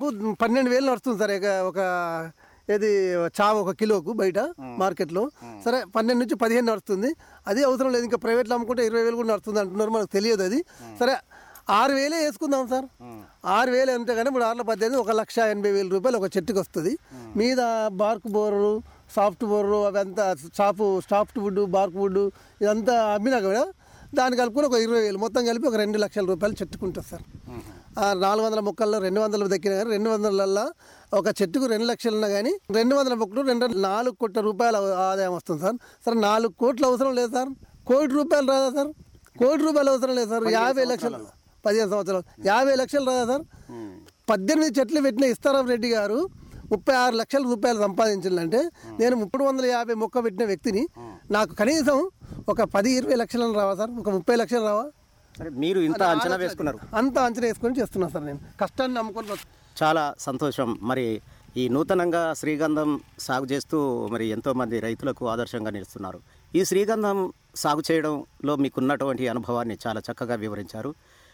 నాకు పన్నెండు వేలు నడుస్తుంది సార్ ఇక ఒక ఏది చావ ఒక కిలోకు బయట మార్కెట్లో సరే పన్నెండు నుంచి పదిహేను నడుస్తుంది అది అవసరం లేదు ఇంకా ప్రైవేట్లో అమ్ముకుంటే ఇరవై వేలు కూడా నడుస్తుంది అంటున్నారు మనకు తెలియదు అది సరే ఆరు వేలే వేసుకుందాం సార్ ఆరు వేలు అంటే కానీ ఇప్పుడు ఆరుల పద్దెనిమిది ఒక లక్ష ఎనభై వేల రూపాయలు ఒక చెట్టుకి వస్తుంది మీద బార్క్ బోర్లు సాఫ్ట్ బోర్లు అవంతా staff soft wood bark wood ఇదంతా అమ్మినా కూడా దానికి కలుపుకొని ఒక ఇరవై వేలు మొత్తం కలిపి ఒక రెండు లక్షల రూపాయలు చెట్టుకుంటుంది సార్ ఆ నాలుగు వందల మొక్కల్లో రెండు వందలు దక్కిన కానీ రెండు వందలల్లో ఒక చెట్టుకు రెండు లక్షలు ఉన్నా కానీ రెండు వందల మొక్కలు రెండు నాలుగు కోట్ల రూపాయల ఆదాయం వస్తుంది సార్ సార్ నాలుగు కోట్లు అవసరం లేదు సార్ కోటి రూపాయలు రాదా సార్ కోటి రూపాయలు అవసరం లేదు సార్ యాభై లక్షలు పదిహేను సంవత్సరాలు యాభై లక్షలు రాదా సార్ పద్దెనిమిది చెట్లు పెట్టిన ఇస్తారాం రెడ్డి గారు ముప్పై ఆరు లక్షల రూపాయలు సంపాదించాలంటే నేను ముప్పై వందల యాభై మొక్క పెట్టిన వ్యక్తిని నాకు కనీసం ఒక పది ఇరవై లక్షలను రావా సార్ ఒక ముప్పై లక్షలు రావా సరే మీరు ఇంత అంచనా వేసుకున్నారు అంత అంచనా వేసుకొని చేస్తున్నా సార్ నేను కష్టాన్ని నమ్ముకొని బతు- చాలా సంతోషం మరి ఈ నూతనంగా శ్రీగంధం సాగు చేస్తూ మరి ఎంతోమంది రైతులకు ఆదర్శంగా నిలుస్తున్నారు ఈ శ్రీగంధం సాగు చేయడంలో మీకున్నటువంటి అనుభవాన్ని చాలా చక్కగా వివరించారు